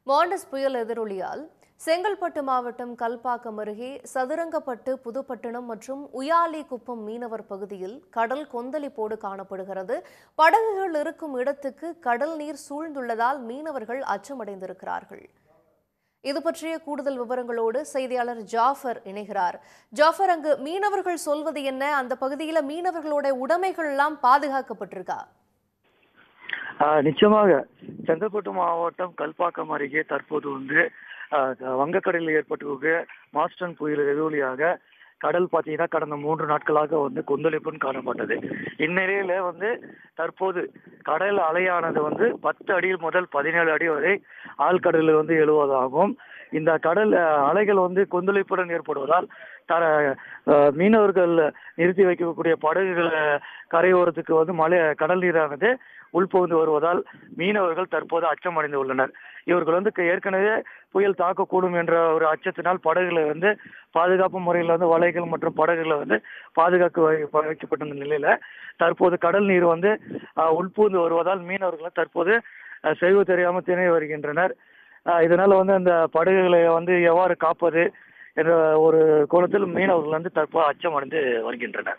Mandous புயல் எதிரொலியால் செங்கல்பட்டு மாவட்டம் கல்பாக்கம் அருகே சதுரங்கப்பட்டு புதுப்பட்டினம் மற்றும் உயாலி குப்பம் மீனவர் பகுதியில் கடல் கொந்தளிப்போடு காணப்படுகிறது படகுகள் இருக்கும் இடத்துக்கு கடல் நீர் சூழ்ந்துள்ளதால் மீனவர்கள் அச்சமடைந்திருக்கிறார்கள் இது பற்றிய கூடுதல் விவரங்களோடு செய்தியாளர் ஜாஃபர் இணைகிறார் ஜாஃபர் அங்கு மீனவர்கள் சொல்வது என்ன அந்த பகுதியில மீனவர்களோட உடைமைகள் எல்லாம் பாதுகாக்கப்பட்டிருக்கா ஆஹ் நிச்சயமாக செங்கல்பட்டு மாவட்டம் கல்பாக்கம் அருகே தற்போது வந்து ஆஹ் வங்கக்கடலில் ஏற்பட்டிருக்க மாஸ்டன் புயல் எதிரொலியாக கடல் பார்த்தீங்கன்னா கடந்த மூன்று நாட்களாக வந்து கொந்தளிப்புன்னு காணப்பட்டது இந்நிலையில வந்து தற்போது கடல் அலையானது வந்து பத்து அடி முதல் பதினேழு அடி வரை ஆழ்கடலில் வந்து எழுவதாகும் இந்த கடல் அஹ், அலைகள் வந்து கொந்தளிப்புடன் ஏற்படுவதால் தர அஹ், மீனவர்கள் நிறுத்தி வைக்கக்கூடிய படகுகளை கரையோரத்துக்கு வந்து மழை கடல் நீரானது உள்புகுந்து வருவதால் மீனவர்கள் தற்போது அச்சமடைந்து உள்ளனர் இவர்கள் வந்து ஏற்கனவே புயல் தாக்கக்கூடும் என்ற ஒரு அச்சத்தினால் படகுகளை வந்து பாதுகாப்பு முறையில் வந்து வலைகள் மற்றும் படகுகளை வந்து பாதுகாக்க வை- வைக்கப்பட்டிருந்த நிலையில தற்போது கடல் நீர் வந்து அஹ், உள்புகுந்து வருவதால் மீனவர்கள் தற்போது அஹ், செய்வது தெரியாமல் திணறி வருகின்றனர் அஹ், இதனால வந்து அந்த படகுகளை வந்து எவ்வாறு காப்பது என்ற ஒரு கோணத்தில் மீனவர்கள் வந்து தற்போது அச்சமடைந்து வருகின்றனர்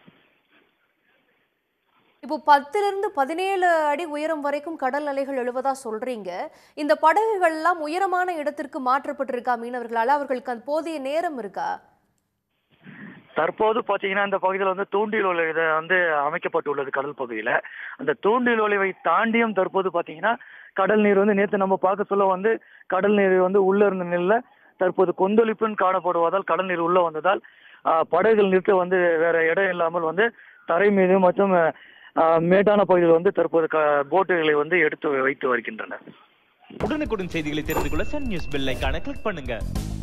இப்போ பத்திலிருந்து பதினேழு அடி உயரம் வரைக்கும் கடல் அலைகள் எழுவதா சொல்றீங்க இந்த படகுகள் எல்லாம் உயரமான இடத்திற்கு மாற்றப்பட்டிருக்கா மீனவர்களால அவர்களுக்கு அது போதிய நேரம் இருக்கா தற்போது பாத்தீங்கன்னா இந்த பகுதியில் வந்து தூண்டில் ஒலை இதை வந்து அமைக்கப்பட்டுள்ளது கடல் பகுதியில அந்த தூண்டில் ஒலைவை தாண்டியும் தற்போது பாத்தீங்கன்னா கடல் நீர் வந்து நேற்று நம்ம பார்க்க சொல்ல வந்து கடல் நீர் வந்து உள்ள இருந்த நிலையில தற்போது கொந்தளிப்புன்னு காணப்படுவதால் கடல் நீர் உள்ள வந்ததால் ஆஹ், படகுகள் நிறுத்த வந்து வேற இடம் இல்லாமல் வந்து தரை மீது மற்றும் ஆஹ், மேட்டான பகுதியில் வந்து தற்போது க- போட்டுகளை வந்து எடுத்து வைத்து வருகின்றனர் உடனுக்குடன் செய்திகளை தெரிந்து கொள்ள சன் நியூஸ் பெல் ஐகானை கிளிக் பண்ணுங்க